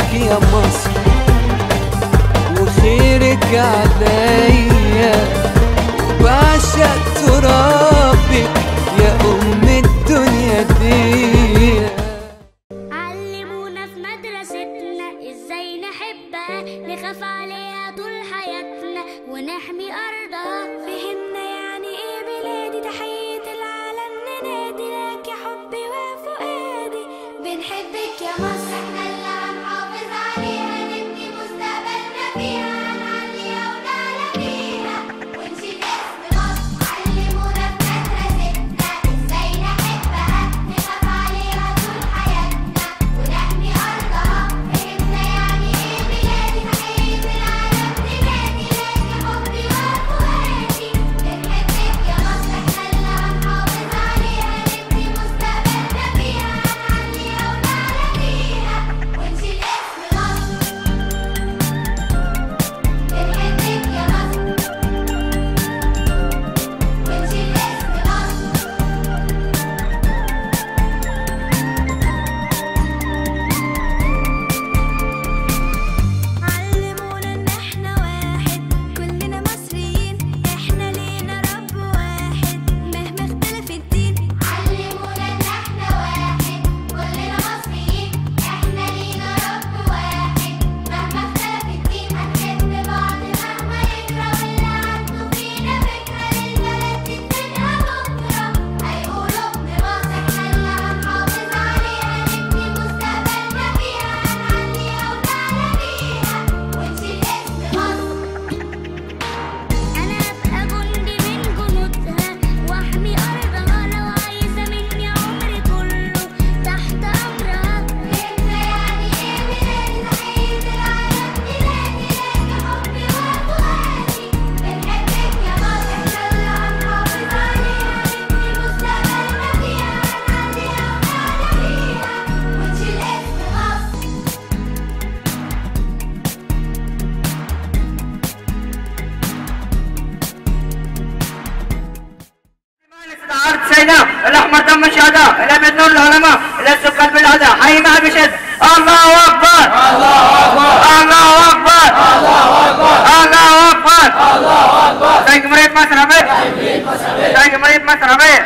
يا مصر وخيرك عليا وبعشق ترابك يا أم الدنيا دي علمونا في مدرستنا ازاي نحبها نخاف عليها طول حياتنا ونحمي ارضها فهمنا يعني ايه بلادي تحية العالم ننادي لك يا حبي وفؤادي بنحبك يا مصر احنا اللي هنحافظ عليها نبني مستقبلنا فيها هنعليها ونعلى بيها ونشيل اسم مصر علمونا في مدرستنا ازاي نحبها نخاف عليها طول حياتنا ونحمي ارضها فهمنا يعني ايه بلادي تحية العالم ننادي لك يا حبي وفؤادي بنحبك يا مصر احنا اللي هنحافظ عليها نبني مستقبلنا فيها هنعليها ونعلى بيها ونشيل اسم مصر بنحبك يا مصر ونشيل اسم مصر علمونا ان احنا واحد كلنا مصريين احنا لينا رب واحد مهما اختلف الدين علمونا ان احنا واحد كلنا مصريين احنا لينا رب واحد مهما اختلف الدين هنحب بعض مهما يجرى واللي عنده فينا فكرة للبلد دي تبنيها بكرة هيقولوا ابن مصر احنا اللي هنحافظ عليها نبني مستقبلنا فيها هنعليها ونعلى بيها ونشيل اسم مصر أنا أبقى جندي من جنودها وأحمي أرضها لو عايزة مني عمري كله تحت أمرها فهمنا يعني إيه بلادي تحية العالم ننادي لك يا حبي وفؤادي بنحبك يا مصر إحنا اللي هنحافظ عليها نبني مستقبلنا فيها هنعليها ونعلى بيها ونشيل اسم مصر استعارة سيدنا الأحمر دم الشهداء إلى بيت نور العلماء إلى السكان بالعداء حي مع بشد الله أكبر الله أكبر الله أكبر الله أكبر الله أكبر تانك مريض مصر أمير تانك مريض مصر أمير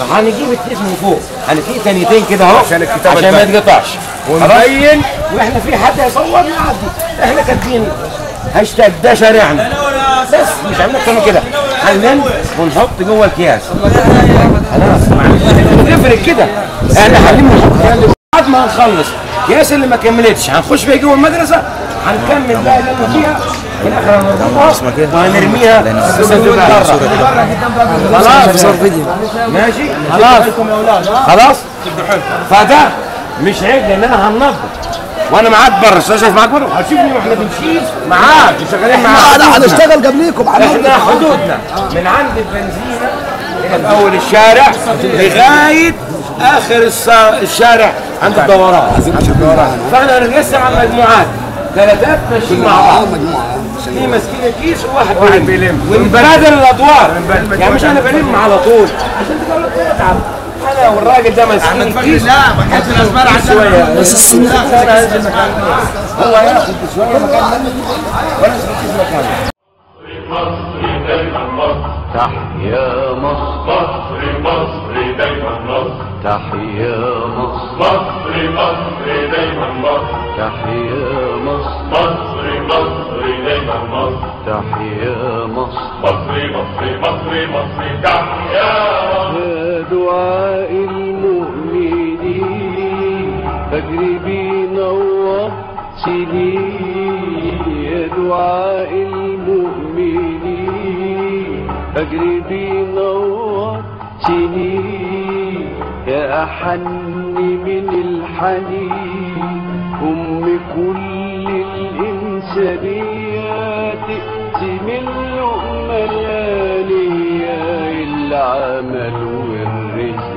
هنجيب الكيس من فوق هنجيب ثانيتين كده اهو عشان الكتابة عشان ما تبان. يتقطعش ونبين واحنا في حد هيصور نعدي احنا كاتبين هاشتاج ده شارعنا بس مش عاملين اكتر من كده هنلم ونحط جوه الكياس خلاص نفرق كده احنا هنلم ونحط بعد ما هنخلص الكياس اللي ما كملتش هنخش بيها جوه المدرسه هنكمل بقى اللي فيها في الاخر هنربطها وهنرميها في الصندوق بره خلاص ماشي خلاص خلاص فده مش عيب لان انا هننظف وانا معاك بره استاذ معاك بره هتشوفني واحنا بنشيل معاك شغالين معاك انا هنشتغل قبليكم احنا حدودنا من عند البنزينه الى اول الشارع لغايه اخر الص- الشارع عند الدوران فاحنا هنقسم على مجموعات ثلاثات ماشيين مع بعض في ماسكين الكيس وواحد واحد بيلم بيلم. ونبادل الادوار يعني مش انا بلم على طول عشان تبقى الأدوار اتعب انا والراجل ده ماسكين الكيس لا ما كانش الاسمار شويه بس السن هو هياخد شويه مكان مني وانا اسيب الكيس مكانه مصر دايما مصر تحيا مصر مصر مصر دايما مصر تحيا مصر مصر مصر دايما مصر تحيا مصر مصر مصر دايما مصر تحيا مصر مصر مصر مصر مصر تحيا مصر يا دعاء المؤمنين فاجري بينا وسنين يا دعاء المؤمنين فاجري بينا وسنين يا أحن من الحنين أم كل الإنسانيات تقسم اللقمة الآنية العمل والرزق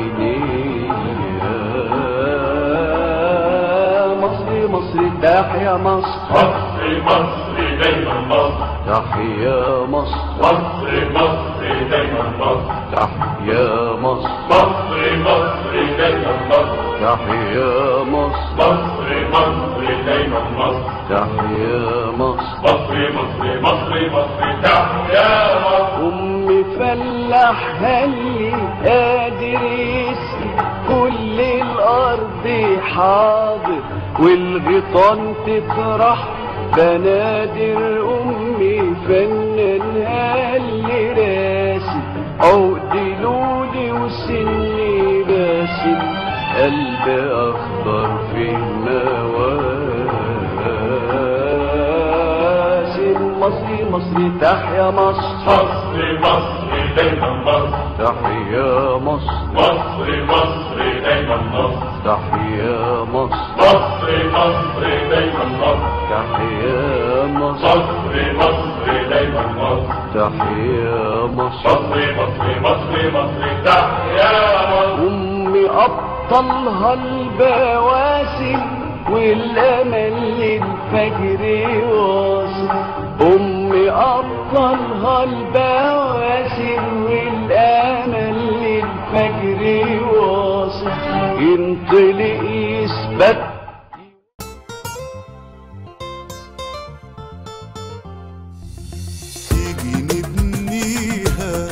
نية مصر مصر تحيا مصر مصر مصر دايما مصر تحيا مصر مصر مصر دايما مصر تحيا مصر مصر مصر دايما مصر تحيا مصر مصر مصر دايما مصر تحيا مصر مصر مصر مصر مصر تحيا مصر أم فلاح هلي قادر يسقي كل الأرض حاضر والغيطان تطرح بنادر أمي فنان هلي راسي عقد لولي وسني باسم قلب أخضر في مواسم مصري مصري تحيا مصر مصر مصر دايما مصر تحيا مصر مصر مصر دايما مصر تحيا مصر مصر مصر دايما مصر تحيا مصر مصر مصر دايما مصر تحيا مصر مصر مصر مصر مصر تحيا مصر أمي أبطلها البواسم والأمل للفجر واصل أمي أبطلها البواسم والأمل للفجر واصل ينطلق يثبت تيجي نبنيها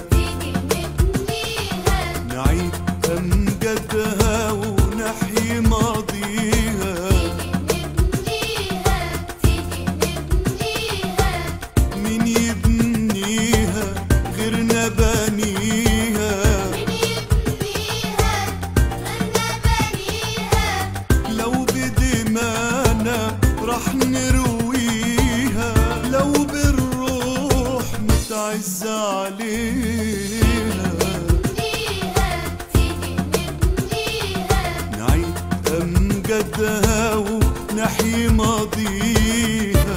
نعيد أمجادها ونحيي ماضيها مين يبنيها غيرنا بنيها لو بدمانا راح نرويها لو بالروح نتعز عليها نعيد أمجادها ونحيي ماضيها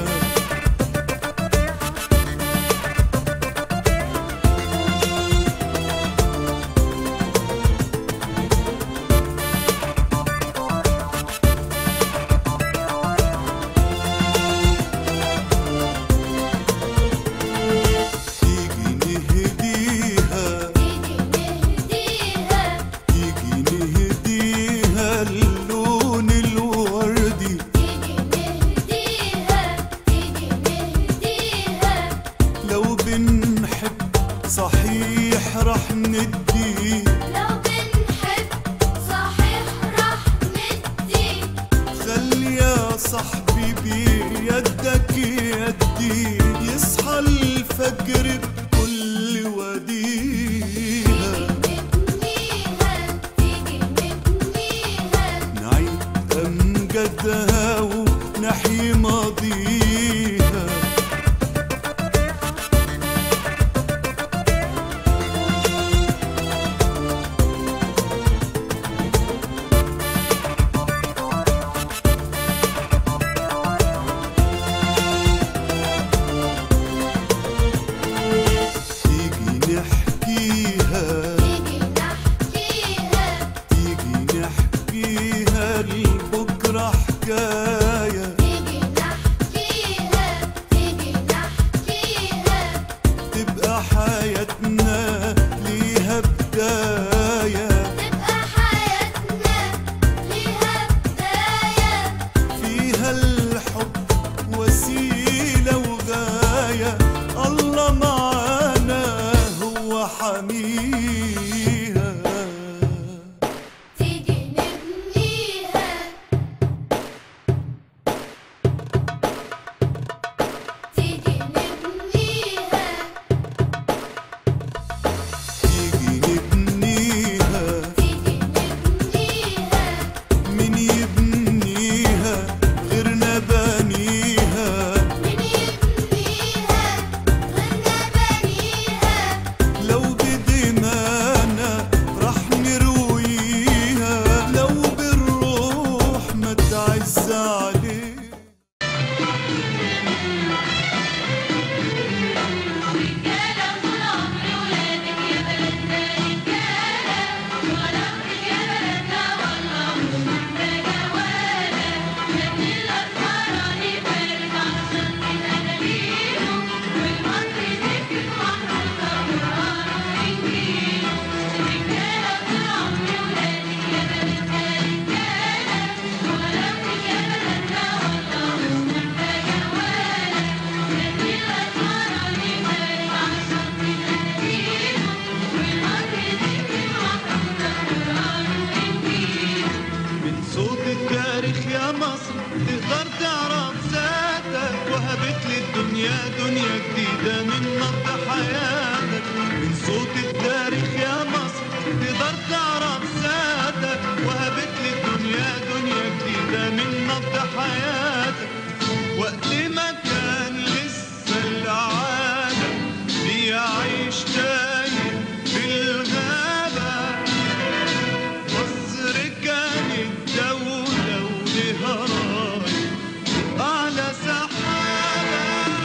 تيجي نهديها تيجي نهديها اللون الوردي لو بنحب صحيح رح ندي لو الدنيا دنيا جديدة من نبض حياتك من صوت التاريخ يا مصر تقدر تعرف ذاتك وهبت لي الدنيا دنيا جديدة من نبض حياتك وقت ما كان لسه العالم بيعيش تايه في الغابة مصر كانت دولة ولها راية أعلى سحابة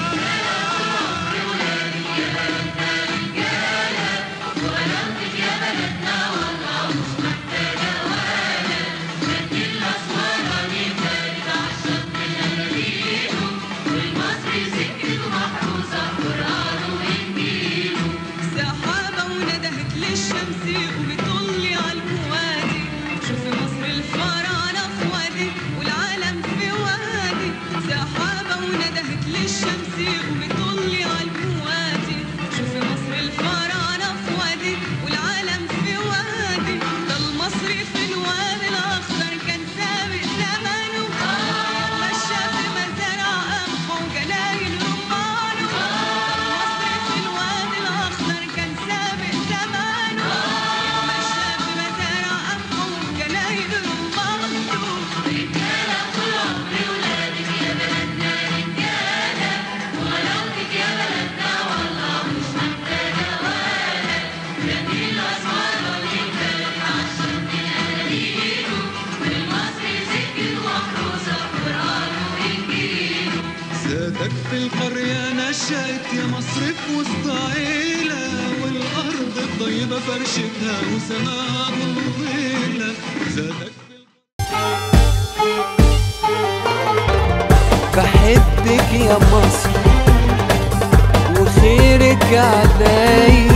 سحابة وندهت للشمس وبتطلي على الوادي شوفي مصر الفراعنة في وادي والعالم في وادي سحابة وندهت للشمس وبتطلي على الوادي شوفي مصر الفراعنة في وادي والعالم في وادي ده المصري في الوادي الأخضر كان سابق زمانه مشى في مزارع قمح وجناين رمانه المصري في الوادي الأخضر كان سابق زمانه مشى في مزارع قمح وجناين رمانه زادك في القرية نشأت يا مصر في وسط عيلة والأرض الطيبة فرشتها وسماها مضيلة زادك في بحبك يا مصر وخيرك عليا